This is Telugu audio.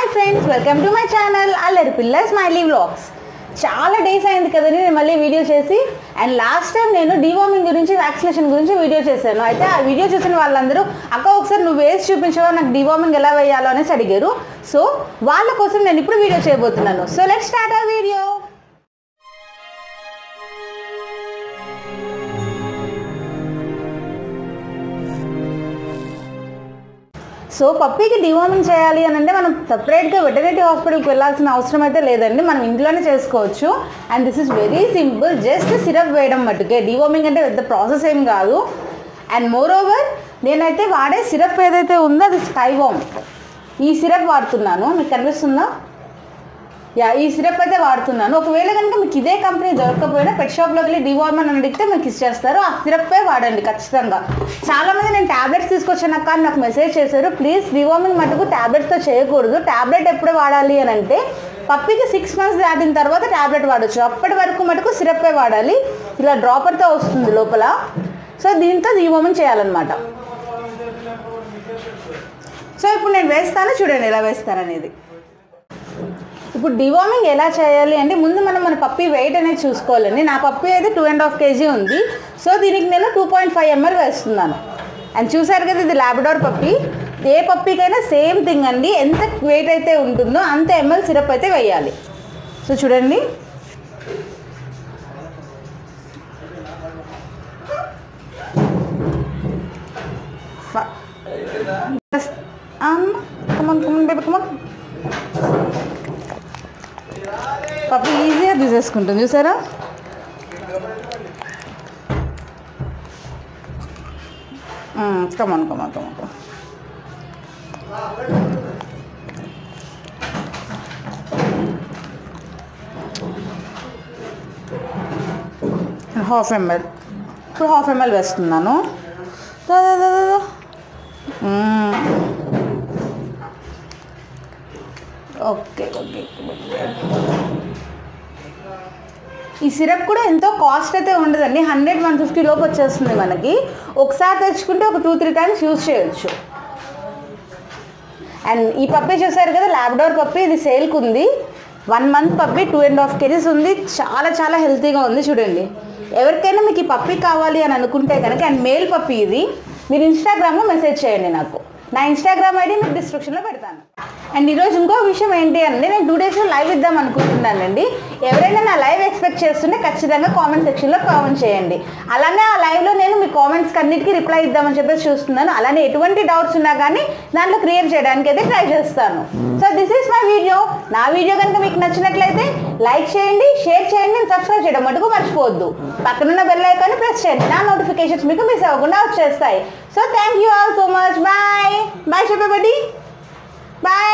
Friends welcome to my channel Allari Pilla smiley vlogs చాలా డేస్ అయింది కదండి నేను మళ్ళీ వీడియో చేసి అండ్ లాస్ట్ టైం నేను డివార్మింగ్ గురించి వ్యాక్సినేషన్ గురించి వీడియో చేశాను అయితే ఆ వీడియో చూసిన వాళ్ళందరూ అక్క ఒకసారి నువ్వు వేసి చూపించవా నాకు డివార్మింగ్ ఎలా వేయాలో అనేసి అడిగారు సో వాళ్ళ కోసం నేను ఇప్పుడు వీడియో చేయబోతున్నాను సో లెట్ స్టార్ట్ ఆ వీడియో సో పప్పీకి డివార్మింగ్ చేయాలి అని అంటే మనం సపరేట్గా వెటర్నరీ హాస్పిటల్కి వెళ్ళాల్సిన అవసరం అయితే లేదండి మనం ఇంట్లోనే చేసుకోవచ్చు and this is very simple just syrup వేయడం మట్టుకే డివార్మింగ్ అంటే పెద్ద ప్రాసెస్ ఏం కాదు అండ్ మోర్ ఓవర్ నేనైతే వాడే సిరప్ ఏదైతే ఉందో అది స్కైవామ్ ఈ సిరప్ వాడుతున్నాను మీకు కనిపిస్తుందా యా ఈ సిరప్ అయితే వాడుతున్నాను ఒకవేళ కనుక మీకు ఇదే కంపెనీ దొరకకపోయినా పెట్ షాప్లోకి వెళ్ళి డివార్మన్ అని అడిగితే మీకు ఇచ్చేస్తారు ఆ సిరప్పే వాడండి ఖచ్చితంగా చాలామంది నేను ట్యాబ్లెట్స్ తీసుకొచ్చాను కానీ నాకు మెసేజ్ చేశారు ప్లీజ్ డివార్మింగ్ మటుకు ట్యాబ్లెట్స్తో చేయకూడదు ట్యాబ్లెట్ ఎప్పుడు వాడాలి అని అంటే పప్పికి సిక్స్ మంత్స్ దాటిన తర్వాత ట్యాబ్లెట్ వాడచ్చు అప్పటి వరకు మటుకు సిరప్పే వాడాలి ఇలా డ్రాపర్తో వస్తుంది లోపల సో దీంతో డివార్మింగ్ చేయాలన్నమాట సో ఇప్పుడు నేను వేస్తాను చూడండి ఎలా వేస్తాననేది ఇప్పుడు డివార్మింగ్ ఎలా చేయాలి అంటే ముందు మనం మన పప్పి వెయిట్ అనేది చూసుకోవాలండి నా పప్పి అయితే టూ అండ్ హాఫ్ కేజీ ఉంది సో దీనికి నేను టూ పాయింట్ ఫైవ్ ఎంఎల్ వేస్తున్నాను అండ్ చూసారు కదా ఇది ల్యాబడోర్ పప్పి ఏ పప్పీకైనా సేమ్ థింగ్ అండి ఎంత వెయిట్ అయితే ఉంటుందో అంత ఎంఎల్ సిరప్ అయితే వేయాలి సో చూడండి కమన్ కమన్ బేబీ కమన్ పప్పు ఈజీగా తీసేసుకుంటుంది చూసారా come on come on come on come on half ml ఇప్పుడు హాఫ్ ఎంఎల్ వేస్తున్నాను దా, దా, దా, దా, దా. మ్మ్. ఓకే ఓకే ఈ సిరప్ కూడా ఎంతో కాస్ట్ అయితే ఉండదండి హండ్రెడ్ వన్ ఫిఫ్టీ లోపు వచ్చేస్తుంది మనకి ఒకసారి తెచ్చుకుంటే ఒక టూ త్రీ టైమ్స్ యూజ్ చేయొచ్చు అండ్ ఈ పప్పి చూసారు కదా ల్యాబ్డోర్ పప్పి ఇది సేల్కి ఉంది one month puppy two and half kgs ఉంది చాలా చాలా హెల్తీగా ఉంది చూడండి ఎవరికైనా మీకు ఈ పప్పి కావాలి అని అనుకుంటే కనుక అండ్ మేల్ పప్పి ఇది మీరు ఇన్స్టాగ్రామ్లో మెసేజ్ చేయండి నాకు నా ఇన్స్టాగ్రామ్ ఐడి మీకు డిస్క్రిప్షన్లో పెడతాను అండ్ ఈరోజు ఇంకో విషయం ఏంటి అంటే నేను టూ డేస్లో లైవ్ ఇద్దాం అనుకుంటున్నానండి ఎవరైనా నా లైవ్ ఎక్స్పెక్ట్ చేస్తుంటే ఖచ్చితంగా కామెంట్ సెక్షన్లో కామెంట్ చేయండి అలానే ఆ లైవ్లో నేను మీ కామెంట్స్కి అన్నిటికీ రిప్లై ఇద్దామని చెప్పేసి చూస్తున్నాను అలానే ఎటువంటి డౌట్స్ ఉన్నా కానీ దాంట్లో క్లియర్ చేయడానికి అయితే ట్రై చేస్తాను so this is my video నా వీడియో కనుక మీకు నచ్చినట్లయితే లైక్ చేయండి షేర్ చేయండి సబ్స్క్రైబ్ చేయడం మటుకు మర్చిపోవద్దు పక్కనున్న బెల్ ఐకాన్ ప్రెస్ చేయండి నా నోటిఫికేషన్స్ మీకు మిస్ అవ్వకుండా వచ్చేస్తాయి so thank you all so much bye bye చెప్పబడి బాయ్